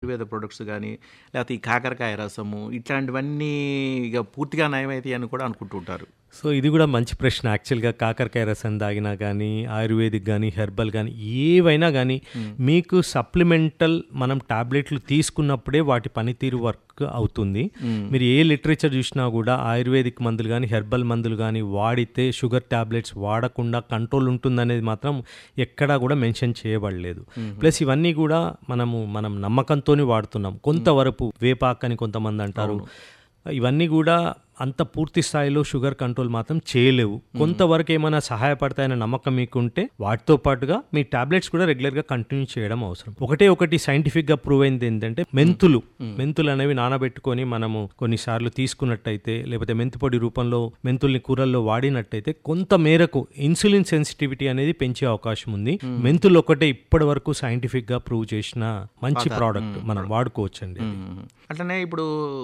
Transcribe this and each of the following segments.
Ayurveda products కానీ లేకపోతే ఈ కాకరకాయ రసము ఇట్లాంటివన్నీ ఇక పూర్తిగా నయమైతాయి అని కూడా అనుకుంటుంటారు సో ఇది కూడా మంచి ప్రశ్న యాక్చువల్గా కాకరకాయ రసం తాగినా కానీ ఆయుర్వేదిక్ కానీ హెర్బల్ కానీ ఏవైనా కానీ మీకు సప్లిమెంటల్ మనం టాబ్లెట్లు తీసుకున్నప్పుడే వాటి పనితీరు వర్క్ అవుతుంది మీరు ఏ లిటరేచర్ చూసినా కూడా ఆయుర్వేదిక్ మందులు కానీ హెర్బల్ మందులు కానీ వాడితే షుగర్ టాబ్లెట్స్ వాడకుండా కంట్రోల్ ఉంటుందనేది మాత్రం ఎక్కడా కూడా మెన్షన్ చేయబడలేదు ప్లస్ ఇవన్నీ కూడా మనము మనం నమ్మకంతోనే వాడుతున్నాం కొంతవరకు వేపాక్ అని కొంతమంది అంటారు ఇవన్నీ కూడా అంత పూర్తి స్థాయిలో షుగర్ కంట్రోల్ మాత్రం చేయలేవు కొంతవరకు ఏమైనా సహాయపడతాయన్న నమ్మకం మీకుంటే వాటితో పాటుగా మీ టాబ్లెట్స్ కూడా రెగ్యులర్గా కంటిన్యూ చేయడం అవసరం ఒకటే ఒకటి సైంటిఫిక్గా ప్రూవ్ అయింది ఏంటంటే మెంతులు మెంతులు అనేవి నానబెట్టుకొని మనము కొన్నిసార్లు తీసుకున్నట్టయితే లేకపోతే మెంతిపొడి రూపంలో మెంతుల్ని కూరల్లో వాడినట్టయితే కొంత మేరకు ఇన్సులిన్ సెన్సిటివిటీ అనేది పెంచే అవకాశం ఉంది మెంతులు ఒకటే ఇప్పటి వరకు సైంటిఫిక్గా ప్రూవ్ చేసిన మంచి ప్రోడక్ట్ మనం వాడుకోవచ్చండి మ్మ్. అట్లనే ఇప్పుడు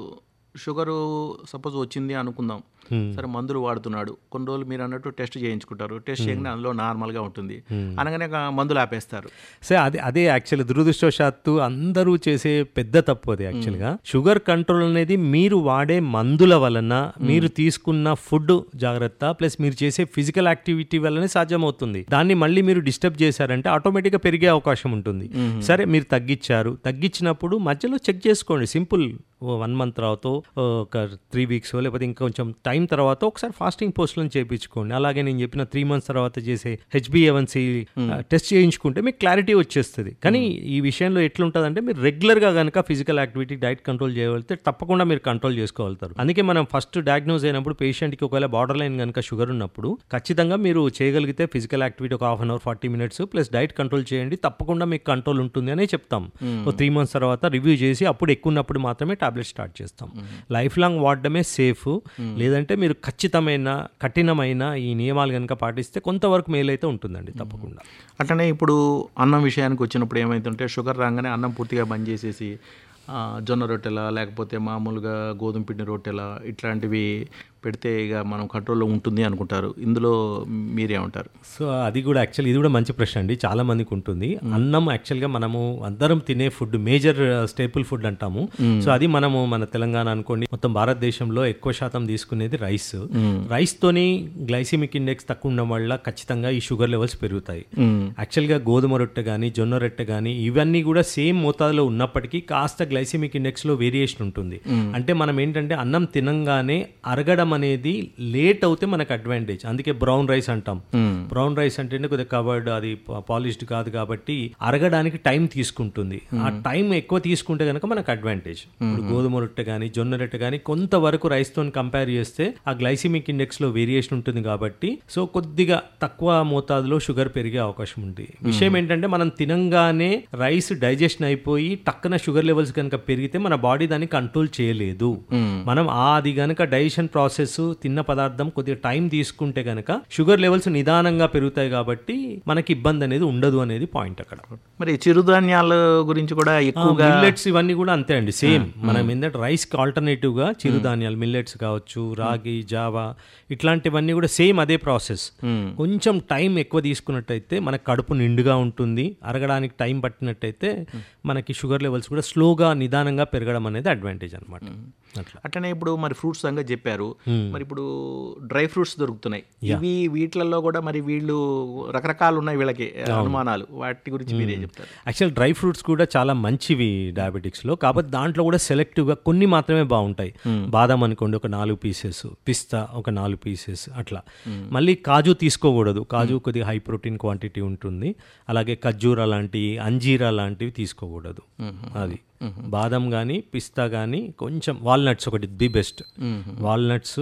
షుగరు సపోజ్ వచ్చింది అనుకుందాం సరే మందులు వాడుతున్నాడు కొన్ని రోజులు మీరు అన్నట్టు టెస్ట్ చేయించుకుంటారు టెస్ట్ చేయగానే అందులో నార్మల్గా ఉంటుంది అనగానే ఇక మందులు ఆపేస్తారు సో అదే అదే యాక్చువల్లీ దురదృష్టవశాత్తు అందరూ చేసే పెద్ద తప్పు అది యాక్చువల్గా షుగర్ కంట్రోల్ అనేది మీరు వాడే మందుల వలన మీరు తీసుకున్న ఫుడ్ జాగ్రత్త ప్లస్ మీరు చేసే ఫిజికల్ యాక్టివిటీ వల్లనే సాధ్యమవుతుంది దాన్ని మళ్ళీ మీరు డిస్టర్బ్ చేశారంటే ఆటోమేటిక్గా పెరిగే అవకాశం ఉంటుంది సరే మీరు తగ్గించారు తగ్గించినప్పుడు మధ్యలో చెక్ చేసుకోండి సింపుల్ వన్ మంత్ తర్వాత ఒక త్రీ వీక్స్ లేకపోతే ఇంకొంచెం టైం తర్వాత ఒకసారి ఫాస్టింగ్ పోస్ట్లను చేయించుకోండి అలాగే నేను చెప్పిన త్రీ మంత్స్ తర్వాత చేసే హెచ్బిఏవన్సీ టెస్ట్ చేయించుకుంటే మీకు క్లారిటీ వచ్చేస్తుంది కానీ ఈ విషయంలో ఎట్లుంటుంది అంటే మీరు రెగ్యులర్గా కనుక ఫిజికల్ యాక్టివిటీ డైట్ కంట్రోల్ చేయగలిగితే తప్పకుండా మీరు కంట్రోల్ చేసుకోగలుగుతారు అందుకే మనం ఫస్ట్ డయాగ్నోజ్ అయినప్పుడు పేషెంట్కి ఒకవేళ బార్డర్ లైన్ కనుక షుగర్ ఉన్నప్పుడు ఖచ్చితంగా మీరు చేయగలిగితే ఫిజికల్ యాక్టివిటీ ఒక half an hour forty minutes plus diet control చేయండి తప్పకుండా మీకు కంట్రోల్ ఉంటుంది అనే చెప్తాం ఓ త్రీ మంత్స్ తర్వాత రివ్యూ చేసి అప్పుడు ఎక్కువ ఉన్నప్పుడు మాత్రమే టాబ్లెట్ స్టార్ట్ చేస్తాం లైఫ్ లాంగ్ వాడడమే సేఫ్ లేదంటే మీరు ఖచ్చితమైన కఠినమైన ఈ నియమాలు కనుక పాటిస్తే కొంతవరకు మేలైతే ఉంటుందండి తప్పకుండా అట్లనే ఇప్పుడు అన్నం విషయానికి వచ్చినప్పుడు ఏమైతుంటే షుగర్ రాగానే అన్నం పూర్తిగా బంద్ చేసేసి ఆ, జొన్న రొట్టెల లేకపోతే మామూలుగా గోధుమ పిండి రొట్టెల ఇట్లాంటివి పెడితే ఇక మనం కంట్రోల్లో ఉంటుంది అనుకుంటారు ఇందులో మీరేమంటారు సో అది కూడా యాక్చువల్ ఇది కూడా మంచి ప్రశ్న అండి చాలా మందికి ఉంటుంది అన్నం యాక్చువల్గా మనము అందరం తినే ఫుడ్ మేజర్ స్టేపుల్ ఫుడ్ అంటాము సో అది మనము మన తెలంగాణ అనుకోండి మొత్తం భారతదేశంలో ఎక్కువ శాతం తీసుకునేది రైస్ రైస్ తోని గ్లైసిమిక్ ఇండెక్స్ తక్కువ ఉండడం వల్ల ఖచ్చితంగా ఈ షుగర్ లెవెల్స్ పెరుగుతాయి యాక్చువల్గా గోధుమ రొట్టె కానీ జొన్న రొట్టె కానీ ఇవన్నీ కూడా సేమ్ మోతాదులో ఉన్నప్పటికీ కాస్త గ్లైసిమిక్ ఇండెక్స్ లో వేరియేషన్ ఉంటుంది అంటే మనం ఏంటంటే అన్నం తినంగానే అరగడం అనేది లేట్ అవుతే మనకు అడ్వాంటేజ్ అందుకే బ్రౌన్ రైస్ అంటాం బ్రౌన్ రైస్ అంటే కొద్దిగా కవర్డ్ అది పాలిష్డ్ కాదు కాబట్టి అరగడానికి టైం తీసుకుంటుంది ఆ టైం ఎక్కువ తీసుకుంటే కనుక మనకు అడ్వాంటేజ్ ఇప్పుడు గోధుమ రొట్టె కానీ జొన్న రొట్టె కానీ కొంతవరకు రైస్ తో కంపేర్ చేస్తే ఆ గ్లైసిమిక్ ఇండెక్స్ లో వేరియేషన్ ఉంటుంది కాబట్టి సో కొద్దిగా తక్కువ మోతాదులో షుగర్ పెరిగే అవకాశం ఉంది విషయం ఏంటంటే మనం తినంగానే రైస్ డైజెషన్ అయిపోయి టక్కున షుగర్ లెవెల్స్ కనుక పెరిగితే మన బాడీ దాన్ని కంట్రోల్ చేయలేదు మనం ఆ అది కనుక డైజెషన్ ప్రాసెస్ తిన్న పదార్థం కొద్దిగా టైం తీసుకుంటే కనుక షుగర్ లెవెల్స్ నిదానంగా పెరుగుతాయి కాబట్టి మనకి ఇబ్బంది అనేది ఉండదు అనేది పాయింట్ అక్కడ మరి చిరుధాన్యాల గురించి కూడా ఎక్కువగా మిల్లెట్స్ ఇవన్నీ కూడా అంతే అండి సేమ్ మనం ఏంటంటే రైస్ కి ఆల్టర్నేటివ్ గా చిరుధాన్యాలు మిల్లెట్స్ కావచ్చు రాగి జావా ఇట్లాంటివన్నీ కూడా సేమ్ అదే ప్రాసెస్ కొంచెం టైం ఎక్కువ తీసుకున్నట్టయితే మనకు కడుపు నిండుగా ఉంటుంది అరగడానికి టైం పట్టినట్టయితే మనకి షుగర్ లెవెల్స్ కూడా స్లోగా నిదానంగా పెరగడం అనేది అడ్వాంటేజ్ అనమాట అట్లా అట్లనే ఇప్పుడు మరి ఫ్రూట్స్ సంగతి చెప్పారు మరి ఇప్పుడు డ్రై ఫ్రూట్స్ దొరుకుతున్నాయి ఇవి వీటిలలో కూడా మరి వీళ్ళు రకరకాలు ఉన్నాయి వీళ్ళకి అనుమానాలు వాటి గురించి మీరేం చెప్తారు యాక్చువల్ డ్రై ఫ్రూట్స్ కూడా చాలా మంచివి డయాబెటిక్స్లో కాకపోతే దాంట్లో కూడా సెలెక్టివ్గా కొన్ని మాత్రమే బాగుంటాయి బాదం అనుకోండి ఒక నాలుగు పీసెస్ పిస్తా ఒక నాలుగు పీసెస్ అట్లా మళ్ళీ కాజు తీసుకోకూడదు కాజు కొద్దిగా హై ప్రోటీన్ క్వాంటిటీ ఉంటుంది అలాగే ఖర్జూరా లాంటివి అంజీరా లాంటివి తీసుకోకూడదు అది బాదం కానీ పిస్తా కానీ కొంచెం వాల్నట్స్ ఒకటి ది బెస్ట్ వాల్నట్స్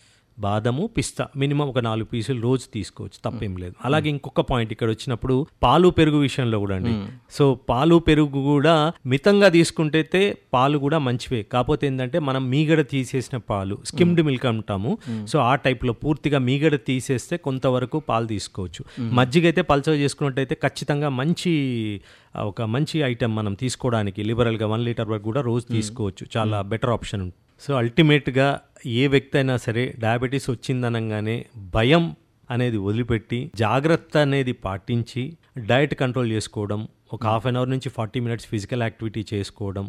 బాదము పిస్తా మినిమం ఒక నాలుగు పీసులు రోజు తీసుకోవచ్చు తప్పేం లేదు అలాగే ఇంకొక పాయింట్ ఇక్కడ వచ్చినప్పుడు పాలు పెరుగు విషయంలో కూడా అండి సో పాలు పెరుగు కూడా మితంగా తీసుకుంటే పాలు కూడా మంచివే కాకపోతే ఏంటంటే మనం మీగడ తీసేసిన పాలు స్కిమ్డ్ మిల్క్ అంటాము సో ఆ టైప్లో పూర్తిగా మీగడ తీసేస్తే కొంతవరకు పాలు తీసుకోవచ్చు మజ్జిగ అయితే పల్చగా చేసుకున్నట్టయితే ఖచ్చితంగా మంచి ఆ, ఒక మంచి ఐటెం మనం తీసుకోవడానికి లిబరల్గా వన్ లీటర్ వరకు కూడా రోజు తీసుకోవచ్చు చాలా బెటర్ ఆప్షన్ ఉంటుంది సో అల్టిమేట్గా ఏ వ్యక్తి అయినా సరే డయాబెటీస్ వచ్చిందనగానే భయం అనేది వదిలిపెట్టి జాగ్రత్త అనేది పాటించి డైట్ కంట్రోల్ చేసుకోవడం ఒక హాఫ్ అన్ అవర్ నుంచి ఫార్టీ మినిట్స్ ఫిజికల్ యాక్టివిటీ చేసుకోవడం